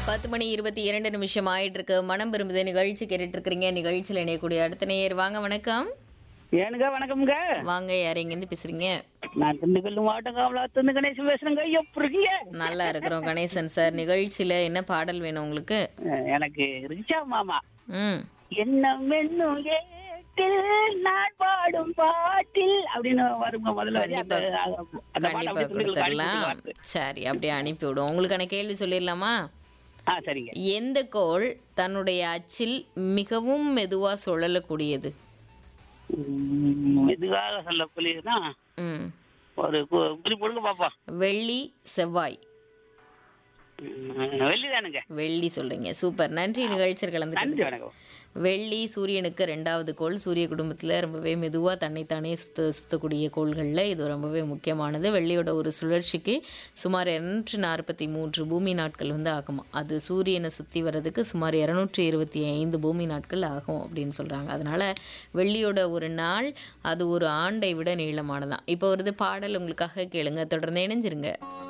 பத்து மணி இருபத்தி இரண்டு நிமிஷம் ஆயிட்டு இருக்கு மனம் விரும்புத நிகழ்ச்சி கேட்டுட்டு இருக்கிறீங்க நிகழ்ச்சியில் இணையக்கூடிய அடுத்த நேயர் வாங்க வணக்கம் ஏனுங்க வணக்கம்ங்க வாங்க யார் எங்கேருந்து பேசுறீங்க நான் திண்டுக்கல் மாவட்டம் காமலாத்துந்து கணேசன் பேசுறேங்க எப்படி இருக்கீங்க நல்லா இருக்கிறோம் கணேசன் சார் நிகழ்ச்சியில என்ன பாடல் வேணும் உங்களுக்கு அஹ், எனக்கு ரிச்சா மாமா ம் என்ன மென்னும் ஏட்டில் நான் பாடும் பாட்டில் அப்படின்னு வருங்க முதல்ல வரி. அந்த கண்டிப்பா. அந்த பாட்டை கண்டிப்பா அப்படியே திண்டுக்கலுக்கு கொடுத்துடலாம் அனுப்பி சரி அப்படியே அனுப்பி விடுவோம் உங்களுக்கான கேள்வி சொல்லிடலாமா ஆ சரிங்க எந்த கோள் தன்னுடைய அச்சில் மிகவும் மெதுவா சுழலக்கூடியது உம், மெதுவாக சொல்லக்கூடியதுன்னா ம் ஒரு கு- குறிப்பு கொடுங்க பாப்பா வெள்ளி செவ்வாய் வெள்ளிதானுங்க வெள்ளி சொல்றீங்க சூப்பர் நன்றி நிகழ்ச்சியில் நன்றி கலந்துக்கிட்டு வணக்கம் வெள்ளி சூரியனுக்கு ரெண்டாவது கோள் சூரிய குடும்பத்தில் ரொம்பவே மெதுவாக தன்னைத்தானே சுத்த சுத்தக்கூடிய கோள்களில் இது ரொம்பவே முக்கியமானது வெள்ளியோட ஒரு சுழற்சிக்கு சுமார் இரநூற்றி நாற்பத்தி மூன்று பூமி நாட்கள் வந்து ஆகுமா அது சூரியனை சுற்றி வர்றதுக்கு சுமார் இரநூற்றி இருபத்தி ஐந்து பூமி நாட்கள் ஆகும் அப்படின்னு சொல்கிறாங்க அதனால் வெள்ளியோட ஒரு நாள் அது ஒரு ஆண்டை விட நீளமானதான் இப்போ வருது பாடல் உங்களுக்காக கேளுங்க தொடர்ந்து இணைஞ்சிருங்க